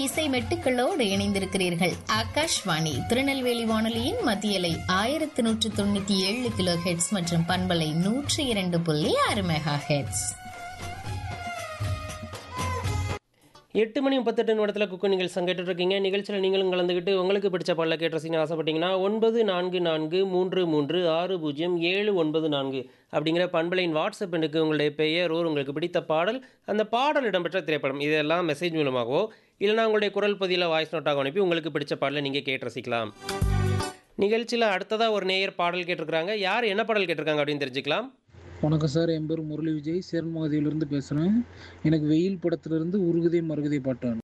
இசை மெட்டுக்களோடு இணைந்திருக்கிறீர்கள் ஆகாஷ்வாணி திருநெல்வேலி வானொலியின் மத்தியலை ஆயிரத்தி நூற்று தொண்ணூத்தி ஏழு கிலோ ஹெட்ஸ் மற்றும் பண்பலை நூற்றி இரண்டு புள்ளி ஆறு மெகா ஹெட்ஸ் எட்டு மணி முப்பத்தெட்டு நிமிடத்தில் குக்கு நிகழ்ச்சி கேட்டுட்டு இருக்கீங்க நிகழ்ச்சியில் நீங்களும் கலந்துக்கிட்டு உங்களுக்கு பிடிச்ச பாடல கேட்டு ரசிங்க ஆசைப்பட்டீங்கன்னா ஒன்பது நான்கு நான்கு மூன்று மூன்று ஆறு பூஜ்ஜியம் ஏழு ஒன்பது நான்கு அப்படிங்கிற பண்பலையின் வாட்ஸ்அப் எண்ணுக்கு உங்களுடைய பெயர் ஊர் உங்களுக்கு பிடித்த பாடல் அந்த பாடல் இடம்பெற்ற திரைப்படம் இதெல்லாம் மெசேஜ் மூலமாகவோ இல்லைனா உங்களுடைய குரல் பதியில் வாய்ஸ் நோட்டாக அனுப்பி உங்களுக்கு பிடிச்ச பாடலை நீங்கள் கேட்டு ரசிக்கலாம் நிகழ்ச்சியில் அடுத்ததாக ஒரு நேயர் பாடல் கேட்டிருக்கிறாங்க யார் என்ன பாடல் கேட்டிருக்காங்க அப்படின்னு தெரிஞ்சுக்கலாம் வணக்கம் சார் என் பேர் முரளி விஜய் சேரன்மகதியிலிருந்து பேசுகிறேன் எனக்கு வெயில் படத்திலிருந்து உருகுதே மருகுதே பாட்டு வேணும்